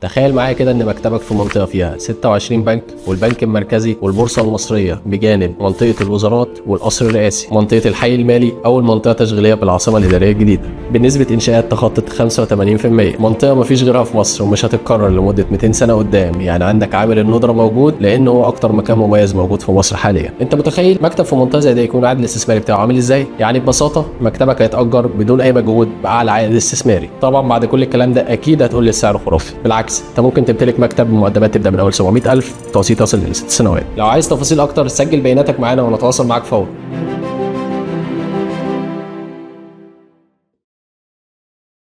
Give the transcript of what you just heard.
تخيل معايا كده ان مكتبك في منطقه فيها 26 بنك والبنك المركزي والبورصه المصريه بجانب منطقه الوزارات والقصر الرئاسي منطقه الحي المالي اول منطقه تشغيليه بالعاصمه الاداريه الجديده بنسبه انشاءات تخطت 85% منطقه مفيش غيرها في مصر ومش هتتكرر لمده 200 سنه قدام يعني عندك عامل الندره موجود لان هو اكتر مكان مميز موجود في مصر حاليا انت متخيل مكتب في منطقه زي دي يكون العائد الاستثماري بتاعه عامل ازاي يعني ببساطه مكتبك هيتاجر بدون اي مجهود باعلى عائد استثماري طبعا بعد كل الكلام ده اكيد هتقول لي السعر خرافي بالعكس انت ممكن تمتلك مكتب بمقدمات تبدا من اول 700000 توسيط تصل لست سنوات لو عايز تفاصيل اكتر سجل بياناتك معانا ونتواصل معاك فورا